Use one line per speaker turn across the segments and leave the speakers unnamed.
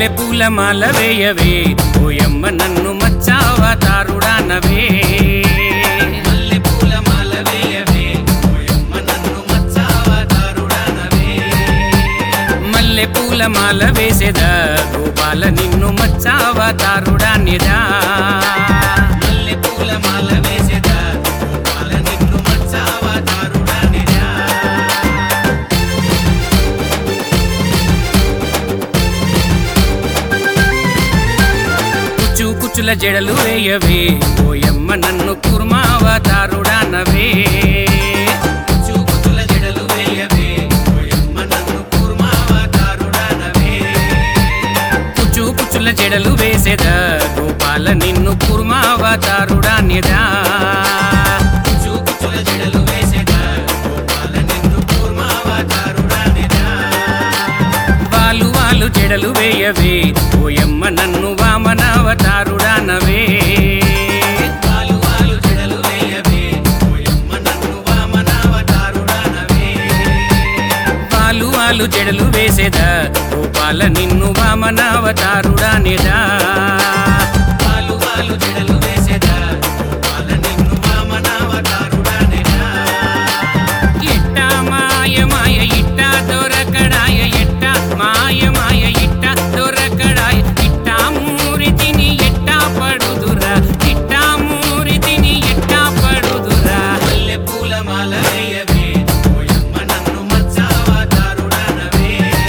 మల్లె పూల మాల వేయవే ఓయమ్మ నన్ను మచ్చావతారుడానవే మల్లె పూల మాల వేయవే ఓయమ్మ నన్ను మచ్చావతారుడానవే మల్లె పూల మాల వేసేదా గోపాల నిన్ను మచ్చావతారుడానిదా మల్లె పూల మాల వేసేదా గోపాల నిన్ను మచ్చావతారుడానిదా కుచ్చు కుచ్చుల జడలు వేయవే ఓయమ్మ నన్ను కుర్మావతారుడానవే కుచ్చు కుచ్చుల జడలు వేయవే ఓయమ్మ నన్ను కుర్మావతారుడానవే కుచ్చు కుచ్చుల జడలు వేసేదా గోపాల నిన్ను కుర్మావతారుడానిదా కుచ్చు కుచ్చుల జడలు వేసేదా గోపాల నిన్ను కుర్మావతారుడానిదా వాలు వాలు జడలు వేయవే ఓయమ్మ నన్ను వామనావతారుడానవే వాలు వాలు జడలు వేయవే ఓయమ్మ నన్ను వామనావతారుడానవే వాలు వాలు జడలు వేసేదా గోపాల నిన్ను వామనావతారుడానేదా వాలు వాలు జడలు వేసేదా గోపాల నిన్ను వామనావతారుడానేదా ఎట్ట మాయ మాయ ఇట్ట దొరకడాయ ఎట్ట మాయ మాయ ఇట్ట దొరకడాయ ఇట్ట మూరితిని ఎట్ట పడుదురా ఇట్ట మూరితిని ఎట్ట పడుదురా మల్లె పూల మాల వేయవే ఓయమ్మ నన్ను మచ్చావతారుడానవే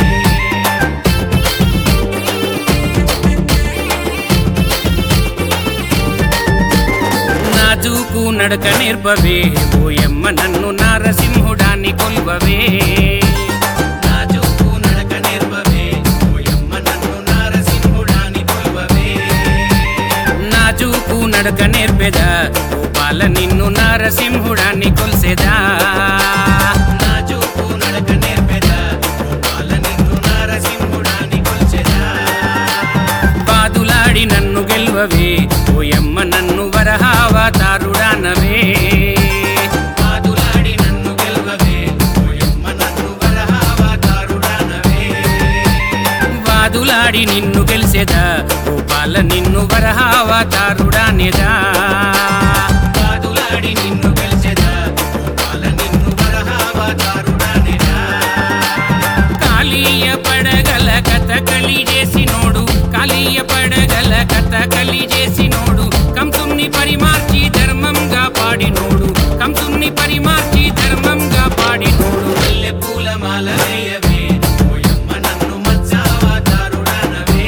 నాజూకు నడక నేర్పవే ఓయమ్మ నన్ను నారసింహుడాన్ని కొల్వవే నాజూకు నడక నేర్పవే ఓయమ్మ నన్ను నారసింహుడాన్ని కొల్వవే నాజూకు నడక నేర్పెదా గోపాల నిన్ను నారసింహుడాన్ని కొల్సెదా నాజూకు నడక నేర్పెదా గోపాల నిన్ను నారసింహుడాన్ని కొల్సెదా బాదులాడి నన్ను గెల్వవే ఓయమ్మ నన్ను వరహావతారుడానవే బాదులాడి నన్ను గెల్వవే ఓయమ్మ నన్ను వరహావతారుడానవే వాదులాడి నిన్ను గెలిసేదా గోపాల నిన్ను వరహావతారుడానేదా వాదులాడి నిన్ను గెలిసేదా గోపాల నిన్ను వరహావతారుడానేదా కాళీయ పడగల కథ కలి చేసినోడు కాళీయ పడగల కథ కలి చేసినోడు కంసుని పరిమార్చి ధర్మంగా పాడినోడు కంసుని పరిమార్చి ధర్మంగా పాడినోడు మల్లె పూల మాల వేయవే ఓయమ్మ నన్ను మచ్చావతారుడానవే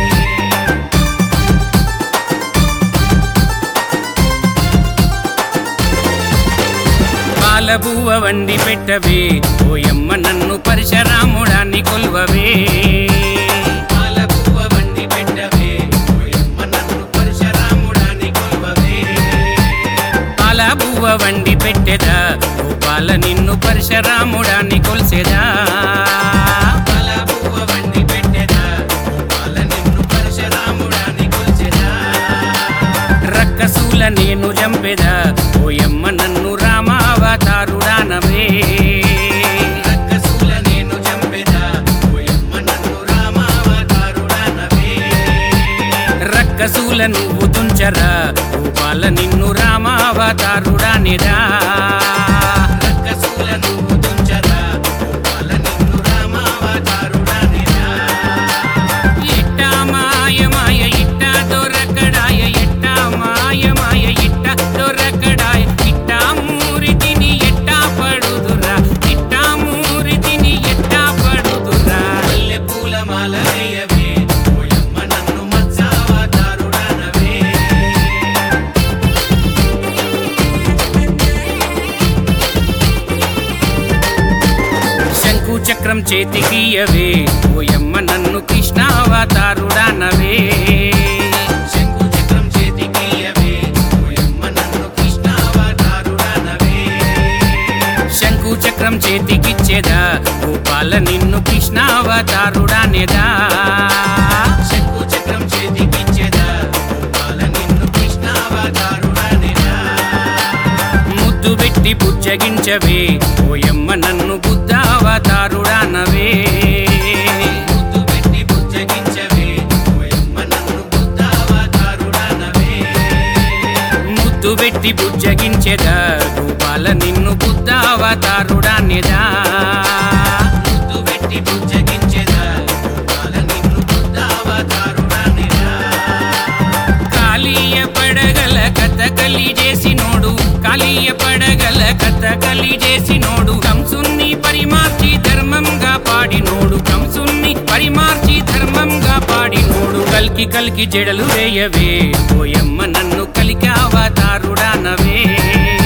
పాలబువ్వ వండి పెట్టవే ఓయమ్మ నన్ను పరశరాముడాన్ని కొల్వవే పాలబువ్వ వండి పెట్టవే ఓయమ్మ నన్ను పరశరాముడాన్ని కొల్వవే పాలబువ్వ వండి పెట్టెదా గోపాల నిన్ను పరశరాముడాన్ని కొల్సెదా పాలబువ్వ వండి పెట్టెదా గోపాల నిన్ను పరశరాముడాన్ని కొల్సెదా రక్కసూల నేను చంపెదా ఓయమ్మ నన్ను రామావతారుడానవే రక్కసూల నేను చంపెదా ఓయమ్మ నన్ను రామావతారుడానవే రక్కసూల నువ్వు తుంచరా గోపాల నిన్ను రామావతారుడానేదా రక్కసూల నువ్వు తుంచరా గోపాల నిన్ను రామావతారుడానేదా ఇట్ట మాయ మాయ ఇట్ట దొరకడాయ ఎట్ట మాయ మాయ ఇట్ట దొరకడాయ ఇట్ట మూరితిని ఎట్ట పడుదురా ఇట్ట మూరితిని ఎట్ట పడుదురా మల్లె పూల మాల వేయవే ఓయమ్మ నన్ను మచ్చావతారుడానవే శంకు చక్రం చేతికియవే ఓయమ్మ నన్ను కృష్ణావతారుడానవే శంకు చక్రం చేతికియవే ఓయమ్మ నన్ను కృష్ణావతారుడానవే శంకు చక్రం చేతికిచ్చేదా గోపాల నిన్ను కృష్ణావతారుడానేదా శంకు చక్రం చేతికిచ్చేదా గోపాల నిన్ను కృష్ణావతారుడానేదా ముద్దు పెట్టి బుజ్జగించవే ఓయమ్మ నన్ను బుద్ధావతారుడానవే ముద్దు పెట్టి బుజ్జగించవే
పెట్టి బుజ్జగించెదా గోపాల నిన్ను బుద్ధావతారుడాన్యదా
ముద్దు పెట్టి బుజ్జగించెదా గోపాల నిన్ను బుద్ధావతారుడానిరా
కాళీయ పడగల కథ కలి చేసినోడు కాళీయ పడగల కథ కలి చేసినోడు కంసున్ని పరిమార్చి ధర్మంగా పాడినోడు కంసున్ని పరిమార్చి ధర్మంగా పాడినోడు కల్కి కల్కి జడలు వేయవే ఓయమ్మ నన్ను కలికి అవతారుడానవే